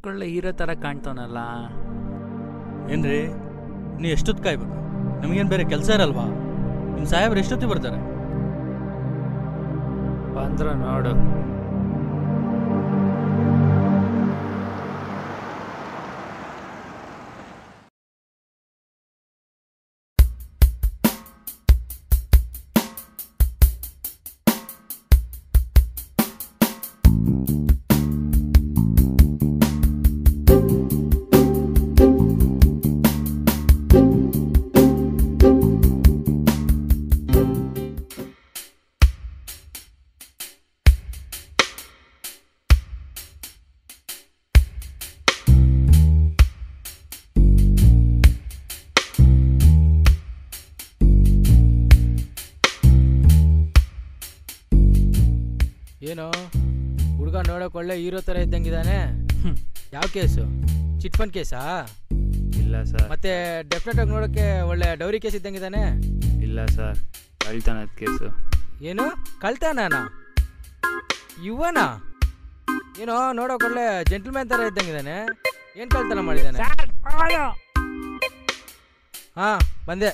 ನೋಡೋಕೊಳ್ಳೆ hero ಥರ ಕಾಣ್ತಾನಲ್ಲ ಏನ್ರಿ ನೀವು ಎಷ್ಟೊತ್ತು ಕಾಯ್ಬೇಕು ನಮಗೇನು ಬೇರೆ ಕೆಲಸ ಇರಲ್ವಾ ನಿಮ್ಮ ಸಾಹೇಬ್ರು ಎಷ್ಟೊತ್ತಿಗೆ ಬರ್ತಾರೆ ಬಂದ್ರ ನೋಡು ಏನು ಹುಡುಗ ನೋಡೋಕೆ ಒಳ್ಳೆ ಹೀರೋ ಥರ ಇದ್ದಂಗಿದ್ದಾನೆ ಹ್ಮ್. ಯಾವ ಕೇಸು ಚಿಟ್ ಫಂಡ್ ಕೇಸಾ ಇಲ್ಲ ಸರ್ ಮತ್ತೆ ಡೆಫಿನೆಟ್ ಆಗಿ ನೋಡೋಕೆ ಒಳ್ಳೆ ಡೌರಿ ಕೇಸ್ ಇದ್ದಂಗಿದ್ದಾನೆ ಇಲ್ಲ ಸರ್ ಕಳ್ತನದ ಕೇಸು ಏನು ಕಳ್ತಾನ ಇವನ ಏನೋ ನೋಡೋಕೆ ಒಳ್ಳೆ ಜೆಂಟಲ್ಮ್ಯಾನ್ ಥರ ಇದ್ದಂಗಿದ್ದಾನೆ ಏನು ಕಳ್ತನ ಮಾಡಿದ್ದಾನೆ ಹಾ ಬಂದೆ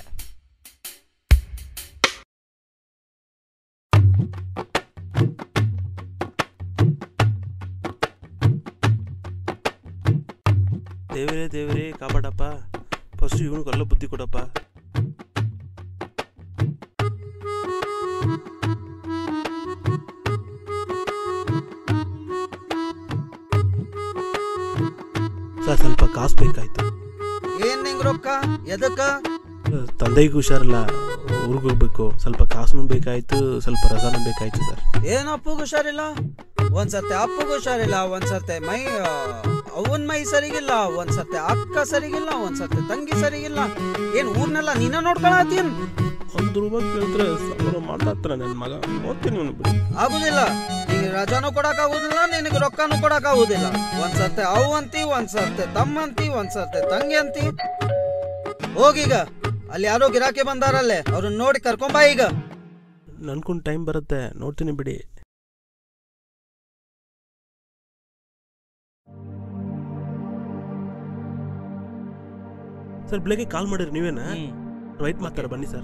ದೇವರೇ ದೇವರೇ ಕಾಪಾಡಪ್ಪ ಫಸ್ಟ್ ಇವನು ಕೊಲ್ಲ ಬುದ್ಧಿ ಕೊಡಪ್ಪ ಸರ್ ಸ್ವಲ್ಪ ಕಾಸು ಬೇಕಾಯ್ತು ಏನ್ ನಿಂಗ್ ರೊಕ್ಕ ಎದಕ್ಕ ತಂದೆಗೆ ಹುಷಾರಿಲ್ಲ ಊರಿಗೆ ಹೋಗ್ಬೇಕು ಸ್ವಲ್ಪ ಕಾಸುನು ಬೇಕಾಯ್ತು ಸ್ವಲ್ಪ ರಜಾನು ಬೇಕಾಯ್ತು ಸರ್ ಏನ್ ಅಪ್ಪಗ್ ಹುಷಾರಿಲ್ಲ ಒಂದ್ಸರ್ತಿ ಅಪ್ಪಗ್ ಹುಷಾರಿಲ್ಲ ಒಂದ್ಸರ್ತಿ ಮೈ ಆ, ಅವ್ವನ್ ಮೈ ಸರಿಗಿಲ್ಲ ಒಂದ್ಸರ್ತಿ ಅಕ್ಕ ಸರಿಗಿಲ್ಲ ಒಂದ್ಸರ್ತಿ ತಂಗಿ ಸರಿಗಿಲ್ಲ ಏನ್ ಊರ್ನೆಲ್ಲ ನೀನ ನೋಡ್ಕೊಳತ್ತೀನ್ ಒಂದು ರೂಪಾಯಿ ಕೇಳಿದ್ರೆ ಸಾವಿರ ಮಾತಾಡ್ತಾನೆ ನನ್ನ ಮಗ ಓದ್ತೀನಿ ಇವನು ಬಿಡಿ ಆಗುದಿಲ್ಲ ನಿನಗೆ ರಜಾನು ಕೊಡಕ್ ಆಗುದಿಲ್ಲ ನಿನಗೆ ರೊಕ್ಕನು ಕೊಡಕ್ ಆಗುದಿಲ್ಲ ಒಂದ್ಸರ್ತಿ ಅವ್ ಅಂತಿ ಒಂದ್ಸರ್ತಿ ತಮ್ಮ ಅಂತಿ ಒಂದ್ಸರ್ತಿ ತಂಗಿ ಅಂತಿ ಹೋಗೀಗ ಅಲ್ಲಿ ಯಾರೋ ಗಿರಾಕಿ ಬಂದಾರಲ್ಲೇ ಅವ್ರನ್ನ ನೋಡಿ ಕರ್ಕೊಂಬಾ ಈಗ ನನ್ಕೊಂಡು ಟೈಮ್ ಬರುತ್ತೆ ನೋಡ್ತೀನಿ ಬಿಡಿ ಸರ್ ಬೆಳಗ್ಗೆ ಕಾಲ್ ಮಾಡಿರಿ ನೀವೇನಾ ಹ್ಮ್. ವೈಟ್ ಮಾಡ್ತಾರೆ ಬನ್ನಿ ಸರ್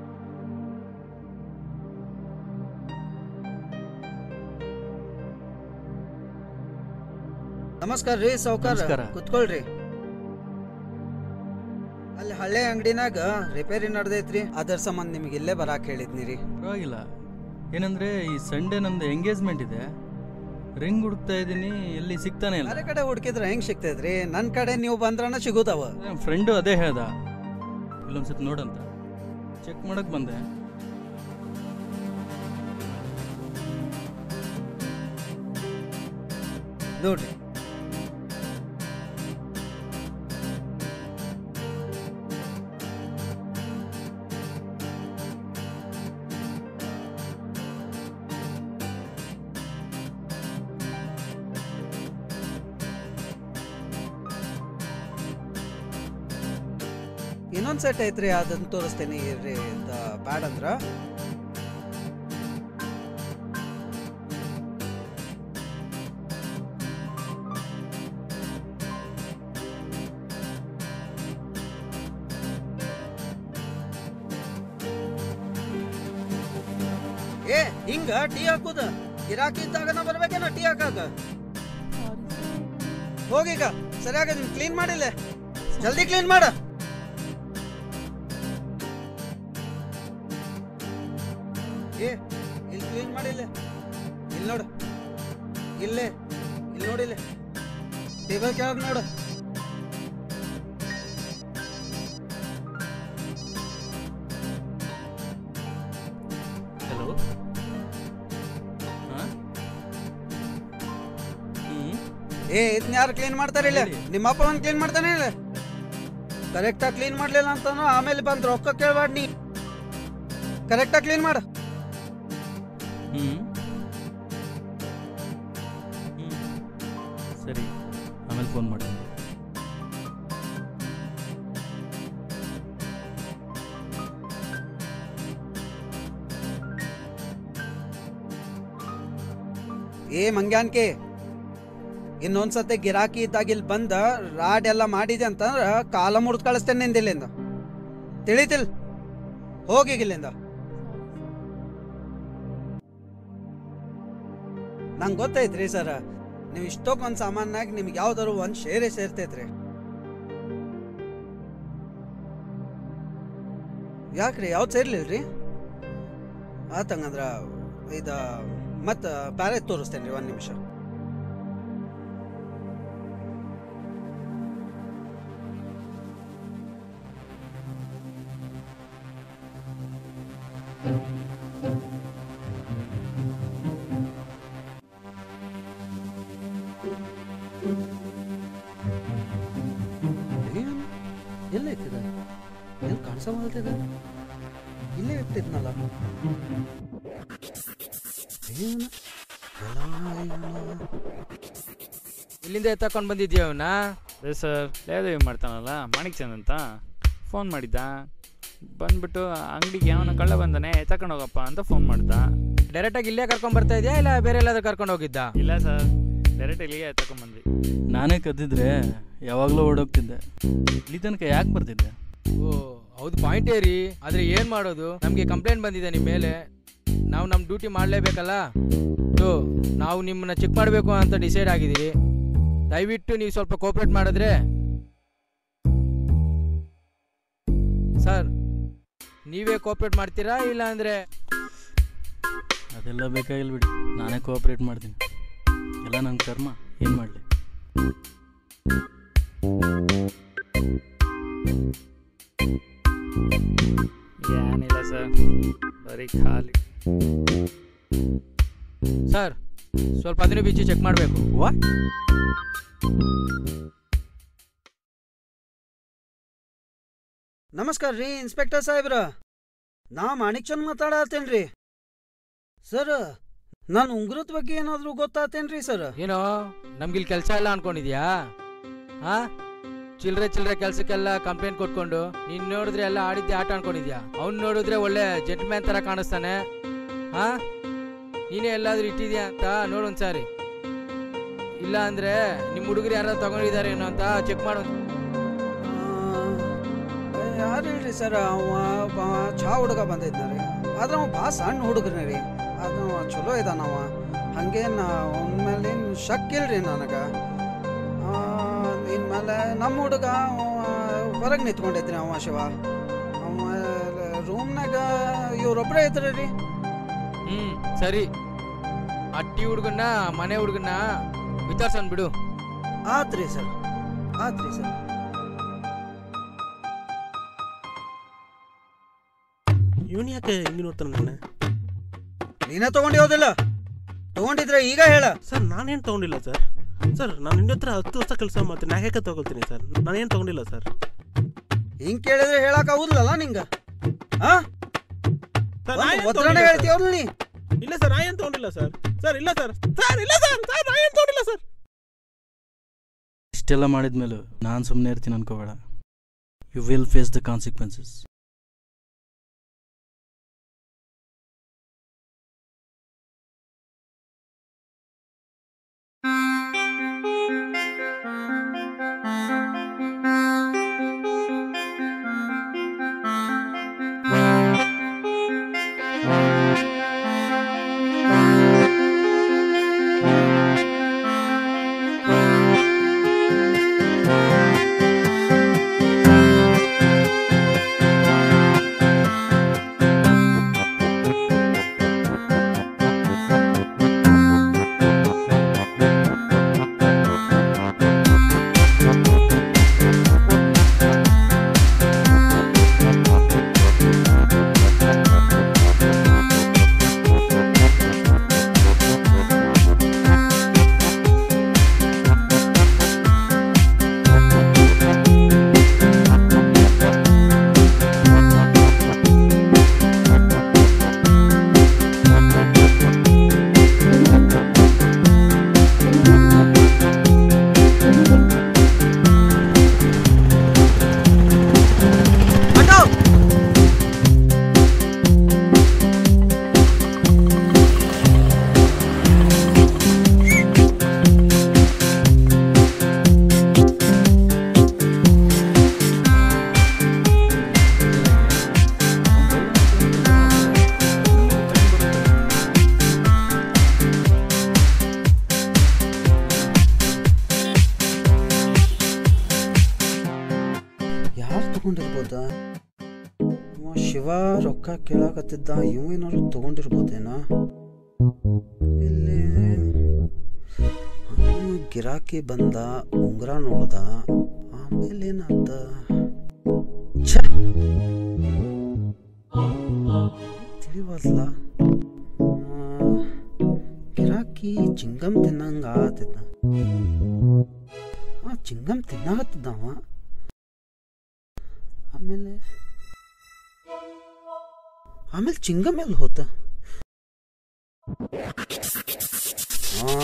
ನಮಸ್ಕಾರ ರೀ ಸಾವ್ಕಾರ ನಮಸ್ಕಾರ. ಕುತ್ಕೊಳ್ರಿ ಅಲ್ಲಿ ಹಳೆ ಅಂಗಡಿನಾಗ ರಿಪೇರಿ ನಡ್ದೈತ್ರಿ ಅದರ ಸಂಬಂಧ ನಿಮಗೆ ಇಲ್ಲೇ ಬರಾಕ್ ಹೇಳಿದ್ನಿ ರೀ ಪರವಾಗಿಲ್ಲ ಏನಂದ್ರೆ ಈ ಸಂಡೇ ನಂದು ಎಂಗೇಜ್ಮೆಂಟ್ ಇದೆ ರಿಂಗ್ ಹುಡುಕ್ತಾ ಇದ್ದೀನಿ ಎಲ್ಲಿ ಸಿಗ್ತಾನೆ ಇಲ್ಲ ಬೇರೆ ಕಡೆ ಹುಡುಕಿದ್ರೆ ಹೆಂಗ್ ಸಿಗ್ತೈತ್ರಿ ನನ್ ಕಡೆ ನೀವು ಬಂದ್ರನ ಸಿಗುದವ ನಮ್ಮ ಫ್ರೆಂಡು ಅದೇ ಹೇಳ್ದ ಇಲ್ಲೊಂದ್ಸತಿ ನೋಡಂತ ಚೆಕ್ ಮಾಡಕ್ ಬಂದೆ ನೋಡ್ರಿ ಇನ್ನೊಂದ್ ಸೆಟ್ ಐತ್ರಿ ಅದನ್ನ ತೋರಿಸ್ತೇನೆ ಇರ್ರಿ ಬ್ಯಾಡ್ ಅಂದ್ರ ಏ ಹಿಂಗ ಟೀ ಹಾಕುದ ಗಿರಾಕಿ ಇದ್ದಾಗನ ಬರ್ಬೇಕೇನ ಟೀ ಹಾಕಾಕ ಹೋಗೀಗ ಸರಿಯಾಗಿ ನಿಮ್ ಕ್ಲೀನ್ ಮಾಡಿಲ್ಲ ಜಲ್ದಿ ಕ್ಲೀನ್ ಮಾಡ ಏ ಇಲ್ಲಿ ಕ್ಲೀನ್ ಮಾಡಿಲ್ಲ ಇಲ್ಲಿ ನೋಡು ಇಲ್ಲೇ ಇಲ್ಲಿ ನೋಡಿಲ್ಲ ಟೇಬಲ್ ಕೆಳಗೆ ನೋಡು ಹಲೋ ಹ್ಮ್ ಏ ಇದನ್ನ ಯಾರು ಕ್ಲೀನ್ ಮಾಡ್ತಾರೆ ಇಲ್ಲ ಹೇಳಿ. ನಿಮ್ಮ ಅಪ್ಪ ಒಂದು ಕ್ಲೀನ್ ಮಾಡ್ತಾನೆ ಇಲ್ಲ ಕರೆಕ್ಟಾಗಿ ಕ್ಲೀನ್ ಮಾಡ್ಲಿಲ್ಲ ಅಂತಾನು ಆಮೇಲೆ ಬಂದು ರೊಕ್ಕ ಕೇಳ್ಬಾರ್ದು ನೀ ಕರೆಕ್ಟಾಗಿ ಕ್ಲೀನ್ ಮಾಡು ಹ್ಮ್ ಹ್ಮ್. ಸರಿ ಆಮೇಲೆ ಫೋನ್ ಮಾಡ್ತೀನಿ ಏ ಮಂಗ್ಯಾನ್ಕೆ ಇನ್ನೊಂದ್ಸತಿ ಗಿರಾಕಿ ಇದ್ದಾಗ ಇಲ್ಲಿ ಬಂದ ರಾಡ್ ಎಲ್ಲ ಮಾಡಿದೆ ಅಂತಂದ್ರ ಕಾಲ ಮುರಿದು ಕಳಿಸ್ತೇನೆ ನಿಂದ ಇಲ್ಲಿಂದ ತಿಳಿತಿಲ್ ಹೋಗಿ ಇಲ್ಲಿಂದ ನಂಗೆ ಗೊತ್ತೈತ್ರಿ ಸರ ನೀವು ಇಷ್ಟಕ್ಕೊಂದು ಸಾಮಾನ್ಯಾಗ ನಿಮ್ಗೆ ಯಾವ್ದಾರು ಒಂದು ಶೇರೇ ಸೇರ್ತೈತ್ರಿ ಯಾಕ್ರಿ ಯಾವ್ದು ಸೇರ್ಲಿಲ್ರಿ ಆತಂಗಂದ್ರ ಇದ ಮತ್ತ ಬ್ಯಾರೆ ತೋರಿಸ್ತೇನೆ ರೀ ಒಂದು ನಿಮಿಷ ಎಲ್ಲ ಇಟ್ಟಿದ ಎಲ್ಲಿ ಕಾಣಿಸ ಮಾಡ್ತಿದ ಇಲ್ಲೇ ಇಟ್ಟಿದ್ನಲ್ಲ ಏನು? ಇಲ್ಲಿಂದ ಎತ್ತಕೊಂಡ್ ಬಂದಿದ್ಯ ಅವನ ಅದೇ ಸರ್ ಲೇದೇವಿ ಮಾಡ್ತಾನಲ್ಲ ಮಾಣಿಕ್ ಚಂದ್ ಅಂತ ಫೋನ್ ಮಾಡಿದ್ದ ಬಂದ್ಬಿಟ್ಟು ಅಂಗಡಿಗೆ ಅವನ ಕಳ್ಳ ಬಂದಾನೆ ತಗೊಂಡು ಹೋಗಪ್ಪ ಅಂತ ಫೋನ್ ಮಾಡ್ದ ಡೈರೆಕ್ಟ್ ಆಗಿ ಇಲ್ಲೇ ಕರ್ಕೊಂಡ್ ಬರ್ತಾ ಇದೆಯಾ ಇಲ್ಲ ಬೇರೆ ಎಲ್ಲಾದ್ರೂ ಕರ್ಕೊಂಡು ಹೋಗಿದ್ದ ಇಲ್ಲ ಸರ್ ಡೈರೆಕ್ಟ್ ಇಲ್ಲಿಗೆ ತಗೊಂಬಂದ್ವಿ ನಾನೇ ಕದ್ದಿದ್ರೆ ಯಾವಾಗಲೂ ಓಡೋಗ್ತಿದ್ದೆ ಇಲ್ಲಿ ತನಕ ಯಾಕೆ ಬರ್ತಿದ್ದೆ ಓ ಹೌದು ಪಾಯಿಂಟೇ ರೀ ಆದ್ರೆ ಏನ್ ಮಾಡೋದು ನಮ್ಗೆ ಕಂಪ್ಲೇಂಟ್ ಬಂದಿದೆ ನಿಮ್ಮ ಮೇಲೆ ನಾವು ನಮ್ಮ ಡ್ಯೂಟಿ ಮಾಡಲೇಬೇಕಲ್ಲ ಸೊ ನಾವು ನಿಮ್ಮನ್ನ ಚೆಕ್ ಮಾಡಬೇಕು ಅಂತ ಡಿಸೈಡ್ ಆಗಿದ್ದೀರಿ ದಯವಿಟ್ಟು ನೀವು ಸ್ವಲ್ಪ ಕೋಪರೇಟ್ ಮಾಡಿದ್ರೆ ಸರ್ ನೀವೇ ಕೋಪರೇಟ್ ಮಾಡ್ತೀರಾ ಇಲ್ಲ ಅಂದ್ರೆ ಅದೆಲ್ಲ ಬೇಕಾಗಿಲ್ಲ ಬಿಡಿ ನಾನೇ ಕೋಆಪ್ರೇಟ್ ಮಾಡ್ತೀನಿ ಎಲ್ಲ ನನ್ನ ಕರ್ಮ ಏನು ಮಾಡಲಿ ಏನಿಲ್ಲ ಸರ್ ಬರೀ ಖಾಲಿ ಸರ್ ಸ್ವಲ್ಪ ಅದನ್ನು ಬಿಚ್ಚಿ ಚೆಕ್ ಮಾಡಬೇಕು ನಮಸ್ಕಾರ ರೀ ಇನ್ಸ್ಪೆಕ್ಟರ್ ಸಾಹೇಬ್ರ ನಾ ಮಾಣಿಕ್ ಚಂದ್ ಮಾತಾಡತ್ತೇನ್ರಿ ಸರ್ ನಾನು ಉಂಗುರದ ಬಗ್ಗೆ ಏನಾದರೂ ಗೊತ್ತಾತೇನ್ರಿ ಸರ್ ಏನೋ ನಮ್ಗಿಲ್ಲಿ ಕೆಲಸ ಇಲ್ಲ ಅನ್ಕೊಂಡಿದ್ಯಾ ಹಾ ಚಿಲ್ರೆ ಚಿಲ್ರೆ ಕೆಲ್ಸಕ್ಕೆಲ್ಲ ಕಂಪ್ಲೇಂಟ್ ಕೊಟ್ಕೊಂಡು ನೀನ್ ನೋಡಿದ್ರೆ ಎಲ್ಲ ಆಡಿದ್ದೆ ಆಟ ಅನ್ಕೊಂಡಿದ್ಯಾ ಅವ್ನ್ ನೋಡಿದ್ರೆ ಒಳ್ಳೆ ಜೆಂಟ್ಮ್ಯಾನ್ ತರ ಕಾಣಿಸ್ತಾನೆ ಹಾ ನೀನೇ ಎಲ್ಲಾದ್ರೂ ಇಟ್ಟಿದ್ಯಾ ಅಂತ ನೋಡೊಂದ್ಸಾರಿ ಇಲ್ಲ ಅಂದ್ರೆ ನಿಮ್ ಹುಡುಗರು ಯಾರು ತಗೊಂಡಿದ್ದಾರೆ ಏನೋ ಅಂತ ಚೆಕ್ ಮಾಡು ಯಾರು ಹೇಳ್ರಿ ಸರ್ ಅವ ಅವ ಚಾ ಹುಡುಗ ಬಂದಿದ್ನ ರೀ ಆದ್ರೆ ಅವ ಭಾಳ ಸಣ್ಣ ಹುಡುಗನ ರೀ ಅದು ಅವ ಚಲೋ ಇದಾನವ ಹಂಗೇನು ಅವನ ಮೇಲೆ ಏನು ಶಕ್ ಇಲ್ರಿ ನನಗೆ ಇನ್ಮೇಲೆ ನಮ್ಮ ಹುಡುಗ ಹೊರಗೆ ನಿಂತ್ಕೊಂಡಿದ್ರಿ ಅವ ಶಿವ ಅವ ರೂಮ್ನಾಗ ಇವ್ರೊಬ್ಬರೇ ಇದ್ರಿ ರೀ ಹ್ಮ್ ಸರಿ ಅಟ್ಟಿ ಹುಡುಗನ್ನ ಮನೆ ಹುಡುಗನ್ನ ವಿಚಾರ್ಸನ್ ಬಿಡು ಆತ್ರಿ ಸರ್ ಆತ್ರಿ ಸರ್ ಇವನು ಯಾಕೆ ಹಿಂಗೆ ನೋಡ್ತಾನೆ ನನ್ನ ನೀನೇ ತಗೊಂಡು ಹೋದಿಲ್ಲ ತಗೊಂಡಿದ್ರೆ ಈಗ ಹೇಳ ಸರ್ ನಾನೇನು ತೊಗೊಂಡಿಲ್ಲ ಸರ್ ಸರ್ ನಾನು ನಿನ್ನ ಹತ್ರ ಹತ್ತು ವರ್ಷ ಕೆಲಸ ಮಾಡ್ತೀನಿ ನಾ ಯಾಕೆ ತೊಗೊಳ್ತೀನಿ ಸರ್ ನಾನೇನು ತೊಗೊಂಡಿಲ್ಲ ಸರ್ ಹಿಂಗ್ ಕೇಳಿದ್ರೆ ಹೇಳಕ್ ಆಗುದಿಲ್ಲಲ್ಲ ನಿಂಗ ಹಾ ಸರ್ ನಾ ಏನ್ ಒತ್ತಡನೆ ತೊಗೊಂಡಿಲ್ಲ ಹೇಳ್ತೀಯವ್ರು ನೀ ಸರ್. ಇಲ್ಲ ಸರ್ ನಾ ಏನು ತೊಗೊಂಡಿಲ್ಲ ಸರ್ ಸರ್ ಇಲ್ಲ ಸರ್ ಸರ್ ಇಲ್ಲ ಸರ್ ಸರ್ ನಾ ಏನು ತೊಗೊಂಡಿಲ್ಲ ಸರ್ ಇಷ್ಟೆಲ್ಲ ಮಾಡಿದ್ಮೇಲೂ ನಾನು ಸುಮ್ಮನೆ ಇರ್ತೀನಿ ಅನ್ಕೋಬೇಡ you will face the consequences ತಗೊಂಡಿರ್ಬೋದ ಅವ ಶಿವ ರೊಕ್ಕ ಕೇಳಾಕತ್ತಿದ್ದ ಇವ ಏನಾದ್ರು ತಗೊಂಡಿರ್ಬೋದೇನ ಇಲ್ಲಿ ಅವ್ನು ಗಿರಾಕಿ ಬಂದ ಉಂಗುರ ನೋಡ್ದ ಆಮೇಲೆ ಏನಾದ ಛೆ! ತಿಳಿವಲ್ಲ ಆ, ಗಿರಾಕಿ ಚಿಂಗಮ್ ತಿನ್ನಂಗ ಆತಿದ್ದ ಆ ಚಿಂಗಮ್ ತಿನ್ನಾಕತ್ತಿದ್ದವ ಆಮೇಲೆ ಆಮೇಲೆ ಚಿಂಗಮ್ ಎಲ್ಲಿ ಹೋತ ಆ,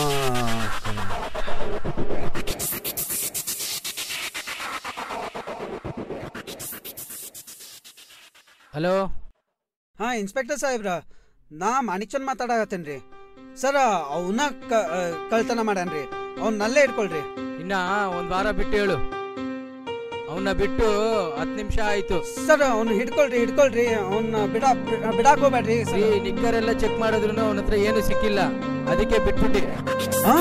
ಹಲೋ ಹಾ ಇನ್ಸ್ಪೆಕ್ಟರ್ ಸಾಹೇಬ್ರ ನಾ ಮಾಣಿಕ್ಚಂದ್ ಮಾತಾಡಕತ್ತೇನ್ರಿ ಸರ್ ಅವನ ಕಳ್ತನ ಮಾಡ್ಯಾನ್ರಿ ಅವ್ನ ನಲ್ಲೇ ಇಟ್ಕೊಳ್ರಿ ಇನ್ನ ಒಂದ್ ವಾರ ಬಿಟ್ಟು ಹೇಳು ಅವನ್ನ ಬಿಟ್ಟು ಹತ್ತು ನಿಮಿಷ ಆಯ್ತು ಸರ್ ಅವ್ನ ಹಿಡ್ಕೊಳ್ರಿ ಹಿಡ್ಕೊಳ್ರಿ ಅವ್ನ ಬಿಡ ಬಿಡಾಕ್ ಹೋಗ್ಬೇಡ್ರಿ ಈ ಸರ್ ನಿಕ್ಕರ್ ಎಲ್ಲ ಚೆಕ್ ಮಾಡಿದ್ರು ಅವನ ಹತ್ರ ಏನು ಸಿಕ್ಕಿಲ್ಲ ಅದಕ್ಕೆ ಬಿಟ್ಬಿಟ್ಟಿ ಹಾ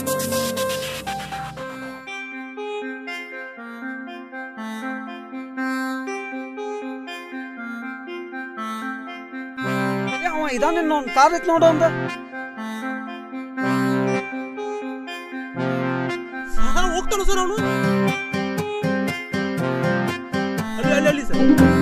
ಏ, ಅವ ಇದಾನೆ ಕಾರ್ ಐತ್ ನೋಡು ಅಂದ ಹೋಗ್ತಾನ ಸರ್ ಅವನು ಅಲ್ಲಿ ಅಲ್ಲಿ ಅಲ್ಲಿ ಸರ್